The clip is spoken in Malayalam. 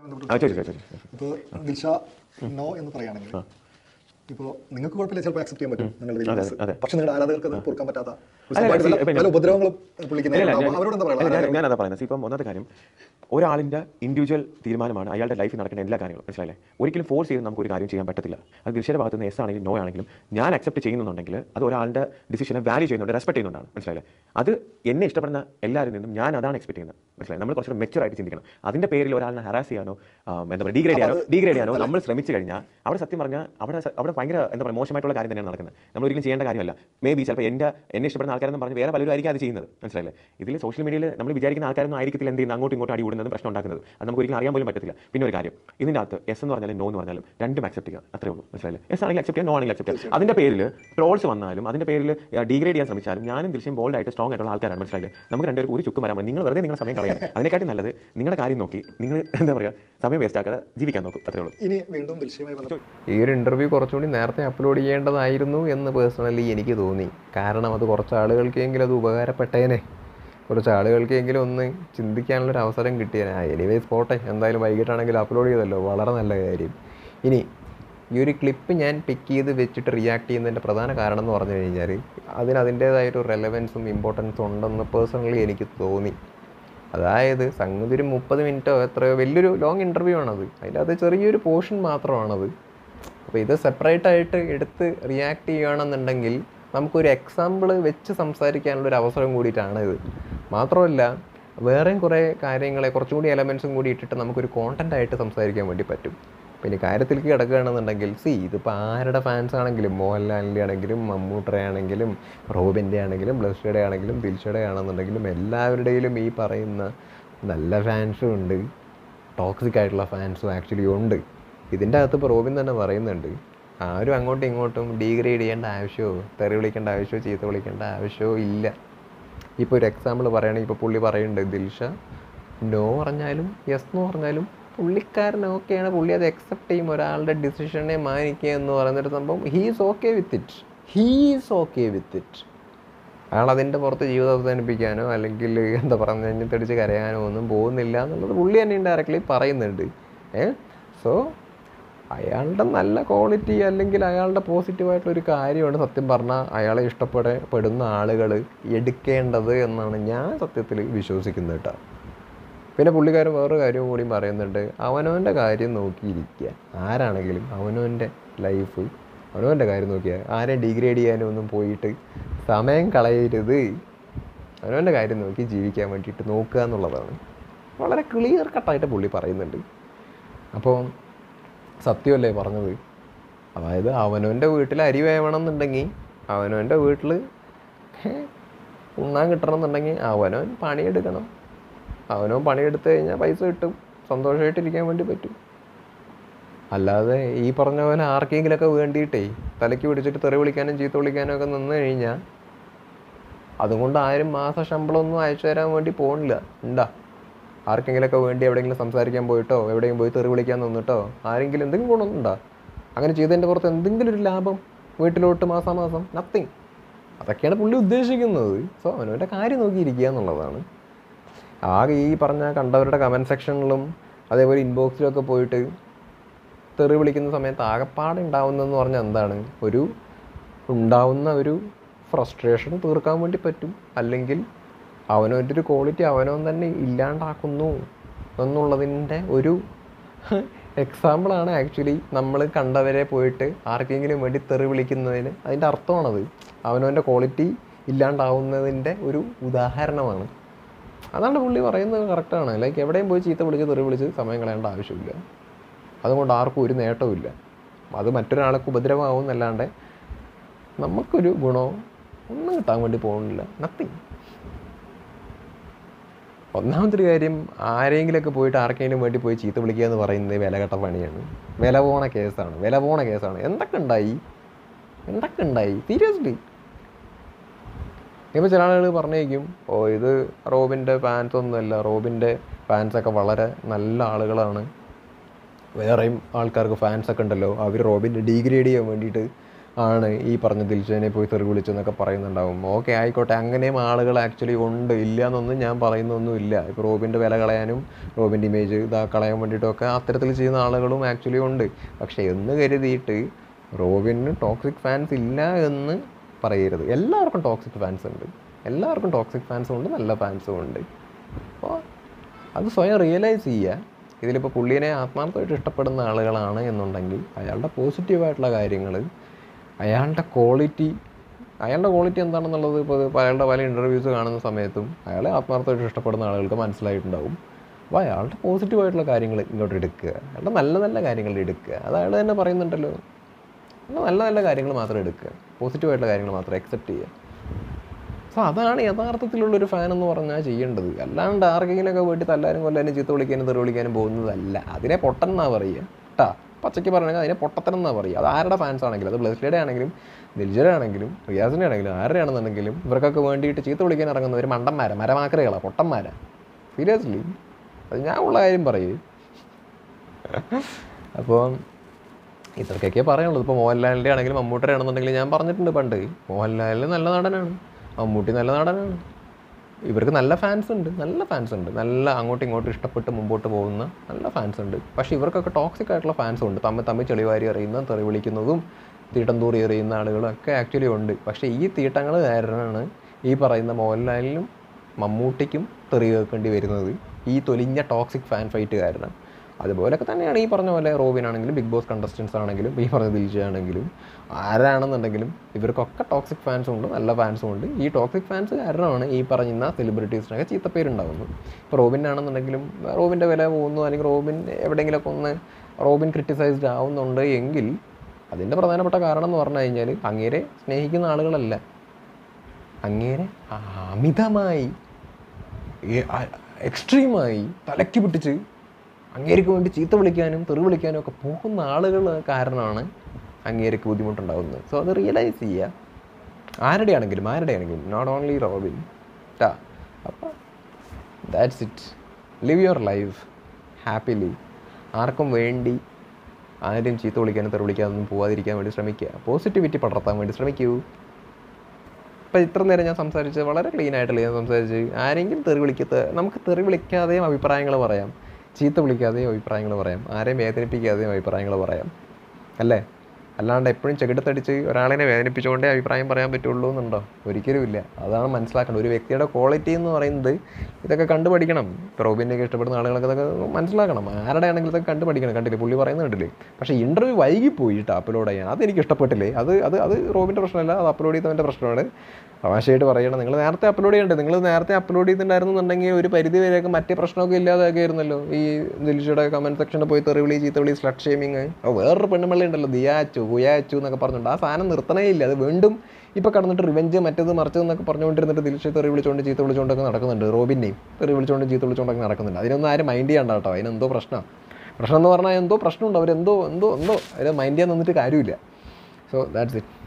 ആ ചോദിച്ചു ചോദിച്ചു ഇപ്പോൾ ദിൽഷ നോ എന്ന് പറയുകയാണെങ്കിൽ ഇപ്പോൾ നിങ്ങൾക്ക് കുഴപ്പമില്ല ചിലപ്പോൾ അക്സെപ്റ്റ് ചെയ്യാൻ പറ്റും നിങ്ങളുടെ അതെ, willingness. അതെ. പക്ഷെ നിങ്ങളുടെ ആരാധകർക്ക് അത് പൊറുക്കാൻ പറ്റാത്ത ഒരു അല്ല, സംഭവമായിട്ട് ഇല്ല, പല- ഇപ്പൊ പല ഉപദ്രവങ്ങളും പുള്ളിക്ക് ഇല്ല, നേരിടാം. ഞാൻ- അവരോട് എന്താ അല്ല, പറയുക ഞാൻ- ഞാനതാ പറയുന്നത് ഇപ്പം ഒന്നാമത്തെ കാര്യം ഒരാളിൻ്റെ ഇൻഡിവിജ്വൽ തീരുമാനമാണ് അയാളുടെ ലൈഫിൽ നടക്കുന്ന എല്ലാ കാര്യങ്ങളും മനസ്സിലായില്ലേ ഒരിക്കലും ഫോഴ്സ് ചെയ്ത് നമുക്ക് ഒരു കാര്യം ചെയ്യാൻ പറ്റത്തില്ല അത് ദിശയുടെ ഭാഗത്ത് നിന്ന് എസ് ആണെങ്കിലും നോ ആണെങ്കിലും ഞാൻ അക്സെപ്റ്റ് ചെയ്യുന്നുണ്ടെങ്കിൽ അത് ഒരാളുടെ ഡിസിഷനെ വാല്യൂ ചെയ്യുന്നുണ്ട് റെസ്പെക്ട് ചെയ്യുന്നുണ്ടാണ് മനസ്സിലായില്ലേ അത് എന്നെ ഇഷ്ടപ്പെടുന്ന എല്ലാവരിൽ നിന്നും ഞാൻ അതാണ് എക്സ്പെക്ട് ചെയ്യുന്നത് മനസ്സിലായി നമ്മൾ കുറച്ചുകൂടെ മെച്ചുവർ ആയിട്ട് ചിന്തിക്കണം അതിൻ്റെ പേരിൽ ഒരാളിനെ ഹറാസ് ചെയ്യാനോ ആ, എന്താ പറയുക ഡീഗ്രേഡ് ചെയ്യാനോ ഡീഗ്രേഡ് ചെയ്യാനോ നമ്മൾ ശ്രമിച്ചു കഴിഞ്ഞാൽ അവിടെ സത്യം പറഞ്ഞാൽ അവിടെ സ- അവിടെ ഭയങ്കര എന്താ പറയുക മോശമായിട്ടുള്ള കാര്യം തന്നെയാണ് നടക്കുന്നത് നമ്മൾ ഒരിക്കലും ചെയ്യേണ്ട കാര്യമല്ല മേ ബി ചിലപ്പോൾ എൻ്റെ എന്നെ ഇഷ്ടപ്പെടുന്ന ആൾക്കാരെന്ന് പറഞ്ഞ് വേറെ പലരും ആയിരിക്കും അത് ചെയ്യുന്നത് മനസ്സിലായില്ലേ ഇതിൽ സോഷ്യൽ മീഡിയയിൽ നമ്മൾ വിചാരിക്കുന്ന ആൾക്കാരൊന്നും ആയിരിക്കത്തില്ല എന്ത് ചെയ്യുന്നത് അങ്ങോട്ടും ഇങ്ങോട്ടും അടി കൂടുന്നതും പ്രശ്നം ഉണ്ടാക്കുന്നത് അത് നമുക്ക് ഒരിക്കലും അറിയാൻ പോലും പറ്റത്തില്ല പിന്നെ ഒരു കാര്യം ഇതിൻ്റെ അകത്ത് എസ് എന്ന് പറഞ്ഞാലും നോ എന്ന് പറഞ്ഞാലും രണ്ടും അക്സെപ്റ്റ് ചെയ്യുക അത്രേ ഉള്ളൂ മനസ്സിലായില്ലേ എസ് ആണെങ്കിൽ അക്സെപ്റ്റ് ചെയ്യുക നോ ആണെങ്കിൽ അക്സെപ്റ്റ് ചെയ്യുക അതിൻ്റെ പേരിൽ ട്രോൾസ് വന്നാലും അതിൻ്റെ പേരിൽ ഡീഗ്രേഡ് ചെയ്യാൻ ശ്രമിച്ചാലും ഞാനും തീർച്ചയായും ബോൾഡ് ആയിട്ട് സ്ട്രോങ് ആയിട്ടുള്ള ആൾക്കാരാണ് മനസ്സിലായില്ലേ നമുക്ക് രണ്ടുപേരും ഒരു ചുക്കും വരാൻ മതി. നിങ്ങൾ വെറുതെ നിങ്ങളുടെ സമയം കളയാം അതിനെക്കാട്ടി നല്ലത് നിങ്ങളുടെ കാര്യം നോക്കി നിങ്ങൾ എന്താ പറയുക സമയം വേസ്റ്റ് ആക്കാതെ ജീവിക്കാൻ നോക്കും അത്രേ ഉള്ളൂ ഇനി വീണ്ടും ദിൽഷയുമായി ബന്ധപ്പെട്ട് ഈ ഒരു ഇൻ്റർവ്യൂ കുറച്ചുകൂടി നേരത്തെ അപ്ലോഡ് ചെയ്യേണ്ടതായിരുന്നു എന്ന് പേഴ്സണലി എനിക്ക് തോന്നി കാരണം അത് കുറച്ച് ആളുകൾക്കെങ്കിലും അത് ഉപകാരപ്പെട്ടേനെ കുറച്ച് ആളുകൾക്കെങ്കിലും ഒന്ന് ചിന്തിക്കാനുള്ളൊരു അവസരം കിട്ടിയേനെ ആ എനിവേസ് പോട്ടെ എന്തായാലും വൈകിട്ടാണെങ്കിലും അപ്ലോഡ് ചെയ്തല്ലോ വളരെ നല്ല കാര്യം ഇനി ഈ ഒരു ക്ലിപ്പ് ഞാൻ പിക്ക് ചെയ്ത് വെച്ചിട്ട് റിയാക്ട് ചെയ്യുന്നതിൻ്റെ പ്രധാന കാരണം എന്ന് പറഞ്ഞു കഴിഞ്ഞാൽ അതിന് അതിൻ്റേതായൊരു റെലവൻസും ഇമ്പോർട്ടൻസും ഉണ്ടെന്ന് പേഴ്സണലി എനിക്ക് തോന്നി അതായത് സംഗതി ഒരു മുപ്പത് മിനിറ്റോ എത്രയോ വലിയൊരു ലോങ് ഇൻ്റർവ്യൂ ആണത് അതിനകത്ത് ചെറിയൊരു പോർഷൻ മാത്രമാണത് അപ്പോൾ ഇത് സെപ്പറേറ്റ് ആയിട്ട് എടുത്ത് റിയാക്ട് ചെയ്യുകയാണെന്നുണ്ടെങ്കിൽ നമുക്കൊരു എക്സാമ്പിൾ വെച്ച് സംസാരിക്കാനുള്ള ഒരു അവസരം കൂടിയിട്ടാണ് ഇത് മാത്രമല്ല വേറെയും കുറേ കാര്യങ്ങളെ കുറച്ചും കൂടി എലമെൻസും കൂടി ഇട്ടിട്ട് നമുക്കൊരു കോണ്ടൻ്റ് ആയിട്ട് സംസാരിക്കാൻ വേണ്ടി പറ്റും പിന്നെ കാര്യത്തിലേക്ക് കിടക്കുകയാണെന്നുണ്ടെങ്കിൽ സി ഇതിപ്പോൾ ആരുടെ ഫാൻസ് ആണെങ്കിലും മോഹൻലാലിൻ്റെ ആണെങ്കിലും മമ്മൂട്ടറെ ആണെങ്കിലും റോബിൻ്റെ ആണെങ്കിലും ബ്ലസ്ഡയുടെ ആണെങ്കിലും ദിൽഷയുടെ ആണെന്നുണ്ടെങ്കിലും എല്ലാവരുടെയിലും ഈ പറയുന്ന നല്ല ഫാൻസും ഉണ്ട് ടോക്സിക് ആയിട്ടുള്ള ഫാൻസും ആക്ച്വലി ഉണ്ട് ഇതിൻ്റെ അകത്ത് ഇപ്പോൾ റോബിൻ തന്നെ പറയുന്നുണ്ട് ആരും അങ്ങോട്ടും ഇങ്ങോട്ടും ഡീഗ്രേഡ് ചെയ്യേണ്ട ആവശ്യമോ തെറി വിളിക്കേണ്ട ആവശ്യമോ ചീത്ത വിളിക്കേണ്ട ആവശ്യമോ ഇല്ല ഇപ്പോൾ ഒരു എക്സാമ്പിൾ പറയുകയാണെങ്കിൽ ഇപ്പോൾ പുള്ളി പറയുന്നുണ്ട് ദിൽഷ നോ പറഞ്ഞാലും യെസ് എന്ന് പറഞ്ഞാലും പുള്ളിക്കാരൻ ഓക്കെയാണ് പുള്ളി അത് അക്സെപ്റ്റ് ചെയ്യും ഒരാളുടെ ഡിസിഷനെ മാനിക്കുക എന്ന് പറയുന്നൊരു സംഭവം he's okay with it he's okay with it അയാൾ അതിൻ്റെ പുറത്ത് ജീവിതം അവസാനിപ്പിക്കാനോ അല്ലെങ്കിൽ എന്താ പറയുക നെഞ്ഞത്തടിച്ച് കരയാനോ ഒന്നും പോകുന്നില്ല എന്നുള്ളത് പുള്ളി തന്നെ ഇൻഡയറക്ട്ലി പറയുന്നുണ്ട് ഏ സോ അയാളുടെ നല്ല ക്വാളിറ്റി അല്ലെങ്കിൽ അയാളുടെ പോസിറ്റീവായിട്ടുള്ള ഒരു കാര്യമാണ് സത്യം പറഞ്ഞാൽ അയാളെ ഇഷ്ടപ്പെടപ്പെടുന്ന ആളുകൾ എടുക്കേണ്ടത് എന്നാണ് ഞാൻ സത്യത്തിൽ വിശ്വസിക്കുന്നത് കേട്ടോ പിന്നെ പുള്ളിക്കാരൻ വേറൊരു കാര്യം കൂടി പറയുന്നുണ്ട് അവനവൻ്റെ കാര്യം നോക്കിയിരിക്കുക ആരാണെങ്കിലും അവനവൻ്റെ ലൈഫ് അവനവൻ്റെ കാര്യം നോക്കിയാൽ ആരെയും ഡിഗ്രേഡ് ചെയ്യാനും ഒന്നും പോയിട്ട് സമയം കളയരുത് അവനവൻ്റെ കാര്യം നോക്കി ജീവിക്കാൻ വേണ്ടിയിട്ട് നോക്കുക എന്നുള്ളതാണ് വളരെ ക്ലിയർ കട്ടായിട്ട് പുള്ളി പറയുന്നുണ്ട് അപ്പോൾ സത്യമല്ലേ പറഞ്ഞത് അതായത് അവനവൻ്റെ വീട്ടിൽ അരി വേവണം എന്നുണ്ടെങ്കിൽ അവനവൻ്റെ വീട്ടിൽ ഉണ്ണാൻ കിട്ടണം എന്നുണ്ടെങ്കിൽ അവനവൻ പണിയെടുക്കണം അവനവൻ പണിയെടുത്ത് കഴിഞ്ഞാൽ പൈസ കിട്ടും സന്തോഷമായിട്ടിരിക്കാൻ വേണ്ടി പറ്റും അല്ലാതെ ഈ പറഞ്ഞ പോലെ ആർക്കെങ്കിലുമൊക്കെ വേണ്ടിയിട്ടേ തലയ്ക്ക് പിടിച്ചിട്ട് തെറി വിളിക്കാനും ചീത്ത വിളിക്കാനും ഒക്കെ നിന്ന് കഴിഞ്ഞാൽ അതുകൊണ്ട് ആരും മാസ ശമ്പളമൊന്നും അയച്ചു തരാൻ വേണ്ടി പോകണില്ല ഉണ്ടാ ആർക്കെങ്കിലുമൊക്കെ വേണ്ടി എവിടെയെങ്കിലും സംസാരിക്കാൻ പോയിട്ടോ എവിടെയെങ്കിലും പോയി തെറി വിളിക്കാൻ നിന്നിട്ടോ ആരെങ്കിലും എന്തെങ്കിലും ഗുണമൊന്നുണ്ടോ അങ്ങനെ ചെയ്തതിൻ്റെ പുറത്ത് എന്തെങ്കിലും ഒരു ലാഭം വീട്ടിലോട്ട് മാസാമാസം നത്തിങ് അതൊക്കെയാണ് പുള്ളി ഉദ്ദേശിക്കുന്നത് സോ അവനവൻ്റെ കാര്യം നോക്കിയിരിക്കുക എന്നുള്ളതാണ് ആകെ ഈ പറഞ്ഞ കണ്ടവരുടെ കമൻറ്റ് സെക്ഷനിലും അതേപോലെ ഇൻബോക്സിലൊക്കെ പോയിട്ട് തെറി വിളിക്കുന്ന സമയത്ത് ആകെപ്പാടെ ഉണ്ടാവുന്നതെന്ന് പറഞ്ഞാൽ എന്താണ് ഒരു ഉണ്ടാവുന്ന ഒരു ഫ്രസ്ട്രേഷൻ തീർക്കാൻ വേണ്ടി പറ്റും അല്ലെങ്കിൽ അവനവൻ്റെ ഒരു ക്വാളിറ്റി അവനവൻ തന്നെ ഇല്ലാണ്ടാക്കുന്നു എന്നുള്ളതിൻ്റെ ഒരു എക്സാമ്പിളാണ് ആക്ച്വലി നമ്മൾ കണ്ടവരെ പോയിട്ട് ആർക്കെങ്കിലും വേണ്ടി തെറി വിളിക്കുന്നതിന് അതിൻ്റെ അർത്ഥമാണത് അവനവൻ്റെ ക്വാളിറ്റി ഇല്ലാണ്ടാവുന്നതിൻ്റെ ഒരു ഉദാഹരണമാണ് അതാണ് പുള്ളി പറയുന്നത് കറക്റ്റാണ് ലൈക്ക് എവിടെയും പോയി ചീത്ത വിളിച്ച് തെറി വിളിച്ച് സമയം കളയേണ്ട ആവശ്യമില്ല അതുകൊണ്ട് ആർക്കും ഒരു നേട്ടവുമില്ല അത് മറ്റൊരാൾക്ക് ഉപദ്രവമാവും എന്നല്ലാണ്ട് നമുക്കൊരു ഗുണവും ഒന്നും കിട്ടാൻ വേണ്ടി പോകുന്നില്ല നത്തിങ് ഒന്നാമത്തെ ഒരു കാര്യം ആരെങ്കിലുമൊക്കെ പോയിട്ട് ആർക്കെങ്കിലും വേണ്ടി പോയി ചീത്ത വിളിക്കുക എന്ന് പറയുന്നത് വിലകെട്ട പണിയാണ് വില പോണ കേസാണ് വില പോണ കേസാണ് എന്തൊക്കെ ഉണ്ടായി എന്തൊക്കെ ഉണ്ടായി സീരിയസ്ലി ഇപ്പോൾ ചില ആളുകൾ പറഞ്ഞേക്കും ഓ ഇത് റോബിൻ്റെ ഫാൻസ് ഒന്നുമല്ല റോബിൻ്റെ ഫാൻസൊക്കെ വളരെ നല്ല ആളുകളാണ് വേറെയും ആൾക്കാർക്ക് ഫാൻസ് ഒക്കെ ഉണ്ടല്ലോ അവർ റോബിനെ ഡീഗ്രേഡ് ചെയ്യാൻ വേണ്ടിയിട്ട് ആണ് ഈ പറഞ്ഞ ദിൽഷനെ പോയി തെറി വിളിച്ചെന്നൊക്കെ പറയുന്നുണ്ടാവും ഓക്കെ ആയിക്കോട്ടെ അങ്ങനെയും ആളുകൾ ആക്ച്വലി ഉണ്ട് ഇല്ല എന്നൊന്നും ഞാൻ പറയുന്നൊന്നുമില്ല ഇപ്പോൾ റോബിൻ്റെ വില കളയാനും റോബിൻ്റെ ഇമേജ് ഇതാ കളയാൻ വേണ്ടിയിട്ടൊക്കെ അത്തരത്തിൽ ചെയ്യുന്ന ആളുകളും ആക്ച്വലി ഉണ്ട് പക്ഷേ എന്ന് കരുതിയിട്ട് റോബിന് ടോക്സിക് ഫാൻസ് ഇല്ല എന്ന് പറയരുത് എല്ലാവർക്കും ടോക്സിക് ഫാൻസ് ഉണ്ട് എല്ലാവർക്കും ടോക്സിക് ഫാൻസും ഉണ്ട് നല്ല ഫാൻസും ഉണ്ട് അപ്പോൾ അത് സ്വയം റിയലൈസ് ചെയ്യുക ഇതിലിപ്പോൾ പുള്ളീനെ ആത്മാർത്ഥമായിട്ട് ഇഷ്ടപ്പെടുന്ന ആളുകളാണ് എന്നുണ്ടെങ്കിൽ അയാളുടെ പോസിറ്റീവായിട്ടുള്ള കാര്യങ്ങൾ അയാളുടെ ക്വാളിറ്റി അയാളുടെ ക്വാളിറ്റി എന്താണെന്നുള്ളത് ഇപ്പോൾ ഇപ്പോൾ അയാളുടെ പല ഇൻ്റർവ്യൂസ് കാണുന്ന സമയത്തും അയാളെ ആത്മാർത്ഥമായിട്ട് ഇഷ്ടപ്പെടുന്ന ആളുകൾക്ക് മനസ്സിലായിട്ടുണ്ടാവും അപ്പോൾ അയാളുടെ പോസിറ്റീവായിട്ടുള്ള കാര്യങ്ങൾ ഇങ്ങോട്ട് എടുക്കുക അയാളുടെ നല്ല നല്ല കാര്യങ്ങൾ എടുക്കുക അത് അയാൾ തന്നെ പറയുന്നുണ്ടല്ലോ അയാൾ നല്ല നല്ല കാര്യങ്ങൾ മാത്രം എടുക്കുക പോസിറ്റീവായിട്ടുള്ള കാര്യങ്ങൾ മാത്രം അക്സെപ്റ്റ് ചെയ്യുക സോ അതാണ് യഥാർത്ഥത്തിലുള്ള ഒരു ഫാൻ എന്ന് പറഞ്ഞാൽ ചെയ്യേണ്ടത് അല്ലാണ്ട് ആർക്കെങ്കിലുമൊക്കെ വീട്ടിൽ തല്ലാരും കൊല്ലാനും ചീത്ത വിളിക്കാനും തെറി വിളിക്കാനും പോകുന്നതല്ല അതിനെ പൊട്ടൻ എന്നാ പറയുക കേട്ടാ പച്ചയ്ക്ക് പറഞ്ഞാൽ അതിനെ പൊട്ടത്തരം എന്നാ പറയുക അത് ആരുടെ ഫാൻസ് ആണെങ്കിലും അത് ബ്ലസ്ലിയുടെ ആണെങ്കിലും ദിൽജയുടെ ആണെങ്കിലും റിയാസിൻ്റെ ആണെങ്കിലും ആരുടെ ആണെന്നുണ്ടെങ്കിലും ഇവർക്കൊക്കെ വേണ്ടിയിട്ട് ചീത്ത വിളിക്കാൻ ഇറങ്ങുന്നവർ മണ്ടന്മാരാ മരമാക്കറികളാണ് പൊട്ടന്മാരാ സീരിയസ്ലി അത് ഞാൻ ഉള്ള കാര്യം പറയൂ അപ്പോൾ ഇത്രയൊക്കെ പറയാനുള്ളത് ഇപ്പോൾ മോഹൻലാലിൻ്റെ ആണെങ്കിലും മമ്മൂട്ടിയുടെ ആണെന്നുണ്ടെങ്കിൽ ഞാൻ പറഞ്ഞിട്ടുണ്ട് പണ്ട് മോഹൻലാൽ നല്ല നടനാണ് മമ്മൂട്ടി നല്ല നടനാണ് ഇവർക്ക് നല്ല ഫാൻസ് ഉണ്ട് നല്ല ഫാൻസ് ഉണ്ട് നല്ല അങ്ങോട്ടും ഇങ്ങോട്ടും ഇഷ്ടപ്പെട്ട് മുമ്പോട്ട് പോകുന്ന നല്ല ഫാൻസ് ഉണ്ട് പക്ഷേ ഇവർക്കൊക്കെ ടോക്സിക് ആയിട്ടുള്ള ഫാൻസും ഉണ്ട് തമ്മിൽ തമ്മിൽ ചെളിവാരി എറിയുന്ന തെറി വിളിക്കുന്നതും തീട്ടം തൂറി എറിയുന്ന ആളുകളൊക്കെ ആക്ച്വലി ഉണ്ട് പക്ഷേ ഈ തീട്ടങ്ങൾ കാരണമാണ് ഈ പറയുന്ന മോഹൻലാലിനും മമ്മൂട്ടിക്കും തെറി കേൾക്കേണ്ടി വരുന്നത് ഈ തൊലിഞ്ഞ ടോക്സിക് ഫാൻ ഫൈറ്റ് കാരണം അതുപോലൊക്കെ തന്നെയാണ് ഈ പറഞ്ഞ പോലെ റോബിൻ ആണെങ്കിലും ബിഗ് ബോസ് കണ്ടസ്റ്റൻസ് ആണെങ്കിലും ഈ പറഞ്ഞ ദിൽജ ആണെങ്കിലും ആരാണെന്നുണ്ടെങ്കിലും ഇവർക്കൊക്കെ ടോക്സിക് ഫാൻസും ഉണ്ട് നല്ല ഫാൻസും ഉണ്ട് ഈ ടോക്സിക് ഫാൻസ് കാരണമാണ് ഈ പറയുന്ന സെലിബ്രിറ്റീസിനൊക്കെ ചീത്തപ്പേരുണ്ടാകുന്നത് ഇപ്പോൾ റോബിൻ ആണെന്നുണ്ടെങ്കിലും റോബിൻ്റെ വില പോകുന്നു അല്ലെങ്കിൽ റോബിൻ എവിടെയെങ്കിലുമൊക്കെ ഒന്ന് റോബിൻ ക്രിട്ടിസൈസ്ഡ് ആവുന്നുണ്ട് എങ്കിൽ അതിൻ്റെ പ്രധാനപ്പെട്ട കാരണം എന്ന് പറഞ്ഞു കഴിഞ്ഞാൽ അങ്ങേരെ സ്നേഹിക്കുന്ന ആളുകളല്ല അങ്ങേരെ അമിതമായി എക്സ്ട്രീമായി തലയ്ക്ക് പിടിച്ച് അങ്ങേർക്ക് വേണ്ടി ചീത്ത വിളിക്കാനും തെറി വിളിക്കാനും ഒക്കെ പോകുന്ന ആളുകൾ കാരണമാണ് അങ്ങേർക്ക് ബുദ്ധിമുട്ടുണ്ടാകുന്നത് സോ അത് റിയലൈസ് ചെയ്യുക ആരുടെ ആണെങ്കിലും ആരുടെ ആണെങ്കിലും നോട്ട് ഓൺലി റോബിൻ ടാ അപ്പോൾ that's it live your life happily ആർക്കും വേണ്ടി ആരും ചീത്ത വിളിക്കാനും തെറി വിളിക്കാനൊന്നും പോവാതിരിക്കാൻ വേണ്ടി ശ്രമിക്കുക പോസിറ്റിവിറ്റി പടർത്താൻ വേണ്ടി ശ്രമിക്കൂ ഇപ്പം ഇത്ര നേരം ഞാൻ സംസാരിച്ച് വളരെ ക്ലീൻ ആയിട്ടല്ലേ ഞാൻ സംസാരിച്ച് ആരെങ്കിലും തെറി വിളിക്കത്ത് നമുക്ക് തെറി വിളിക്കാതെയും അഭിപ്രായങ്ങൾ പറയാം ചീത്ത വിളിക്കാതെയും അഭിപ്രായങ്ങൾ പറയാം ആരെയും വേദനിപ്പിക്കാതെയും അഭിപ്രായങ്ങൾ പറയാം അല്ലേ അല്ലാണ്ട് എപ്പോഴും ചെകിടത്തടിച്ച് ഒരാളിനെ വേദനിപ്പിച്ചുകൊണ്ടേ അഭിപ്രായം പറയാൻ പറ്റുള്ളൂ എന്നുണ്ടോ ഒരിക്കലുമില്ല അതാണ് മനസ്സിലാക്കേണ്ടത് ഒരു വ്യക്തിയുടെ ക്വാളിറ്റി എന്ന് പറയുന്നത് ഇതൊക്കെ കണ്ടുപഠിക്കണം ഇപ്പോൾ റോബിനെയൊക്കെ ഇഷ്ടപ്പെടുന്ന ആളുകളൊക്കെ ഇതൊക്കെ മനസ്സിലാക്കണം ആരുടെ ആണെങ്കിലും ഇതൊക്കെ കണ്ടുപഠിക്കണം കണ്ടില്ലേ പുള്ളി പറയുന്നത് കണ്ടില്ലേ പക്ഷേ ഇൻ്റർവ്യൂ വൈകിപ്പോയി കേട്ടോ അപ്ലോഡ് ചെയ്യാൻ അതെനിക്ക് ഇഷ്ടപ്പെട്ടില്ലേ അത് അത് അത് റോബിൻ്റെ പ്രശ്നമല്ല അത് അപ്ലോഡ് ചെയ്തവൻ്റെ പ്രശ്നമാണ് തമാശയായിട്ട് പറയണം നിങ്ങൾ നേരത്തെ അപ്ലോഡ് ചെയ്യണ്ടേ നിങ്ങൾ നേരത്തെ അപ്ലോഡ് ചെയ്തിട്ടുണ്ടായിരുന്നുണ്ടെങ്കിൽ ഒരു പരിധി വരെയൊക്കെ മറ്റേ പ്രശ്നമൊക്കെ ഇല്ലാതെയൊക്കെ ആയിരുന്നല്ലോ ഈ ദിൽഷയുടെ കമൻറ്റ് സെക്ഷനിൽ പോയി തെറിവിളി ചീത്തവിളി സ്ലട്ട് ഷേമിങ് വേറൊരു പെണ്ണുമ്പള്ളി ഉണ്ടല്ലോ ദിയാച്ചു കുയാച്ചു എന്നൊക്കെ പറഞ്ഞുകൊണ്ട് ആ സാധനം നിർത്തണേ ഇല്ല അത് വീണ്ടും ഇപ്പോൾ കടന്നിട്ട് റിവെഞ്ച് മറ്റേത് മറിച്ചത് എന്നൊക്കെ പറഞ്ഞുകൊണ്ടിരുന്നിട്ട് ദിൽഷ തെറി വിളിച്ചുകൊണ്ട് ചീത്ത വിളിച്ചുകൊണ്ടൊക്കെ നടക്കുന്നുണ്ട് റോബിനെയും തെറി വിളിച്ചുകൊണ്ട് ചീത്ത വിളിച്ചുകൊണ്ടൊക്കെ നടക്കുന്നുണ്ട് അതിനൊന്നും ആരും മൈൻഡ് ചെയ്യണ്ട കേട്ടോ അതിനെന്തോ പ്രശ്നമാണ് പ്രശ്നം എന്ന് പറഞ്ഞാൽ എന്തോ പ്രശ്നമുണ്ട് അവരെന്തോ എന്തോ എന്തോ അതിന് മൈൻഡ് ചെയ്യാൻ നിന്നിട്ട് കാര്യമില്ല സോ ദാറ്റ്സ് ഇറ്റ്